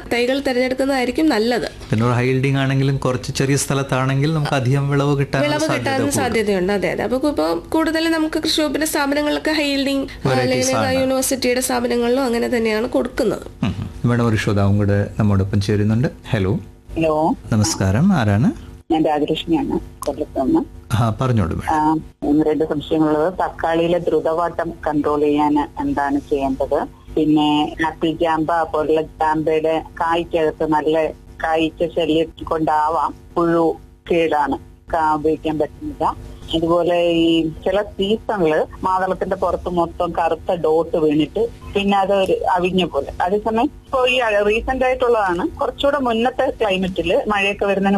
തൈകൾ തിരഞ്ഞെടുക്കുന്നതായിരിക്കും നല്ലത് പിന്നെ ഒരു ഹൈൽഡിംഗ് ആണെങ്കിലും കുറച്ച് ചെറിയ സ്ഥലത്താണെങ്കിൽ നമുക്ക് അധികം വിളവ് കിട്ടാനുള്ള വിളവ് സാധ്യത കിട്ടാൻ സാധ്യതയുണ്ട് അതെ അതെ അപ്പൊ ഇപ്പോൾ കൂടുതൽ നമുക്ക് കൃഷി വകുപ്പിന്റെ സ്ഥാപനങ്ങളിലൊക്കെ ഹൈൽഡിങ് അല്ലെങ്കിൽ യൂണിവേഴ്സിറ്റിയുടെ സ്ഥാപനങ്ങളിലും അങ്ങനെ തന്നെയാണ് കൊടുക്കുന്നത് ഉം. മേഡം ഒരു ശ്രോതാവും കൂടെ നമ്മോടൊപ്പം ചേരുന്നുണ്ട് ഹലോ ഹലോ നമസ്കാരം ആരാണ് ഞാൻ രാജലക്ഷ്മിയാണ് കൊല്ലത്ത് നിന്ന് ആ പറഞ്ഞോളൂ മേഡം ആ, ഒന്ന് രണ്ട് സംശയങ്ങളുള്ളത് തക്കാളിയിലെ ദ്രുതവാട്ടം കൺട്രോൾ ചെയ്യാൻ എന്താണ് ചെയ്യേണ്ടത് പിന്നെ ആപ്പിൾ ജാമ്പ പോലുള്ള ജാമ്പയുടെ കായ്ക്കകത്ത് നല്ല കായ്ച്ച ശല്യം കൊണ്ടാവാം പുഴു കേടാണ് കാ ഉപയോഗിക്കാൻ പറ്റുന്നില്ല അതുപോലെ ഈ ചില സീസണില് മാതളത്തിന്റെ പുറത്ത് മൊത്തം കറുത്ത ഡോട്ട് വീണിട്ട് പിന്നെ അത് ഒരു അവിഞ്ഞ പോലെ അതേസമയം ഇപ്പൊ ഈ റീസെന്റ് ആയിട്ടുള്ളതാണ് കുറച്ചുകൂടെ മുന്നത്തെ ക്ലൈമറ്റിൽ മഴയൊക്കെ വരുന്നതിന്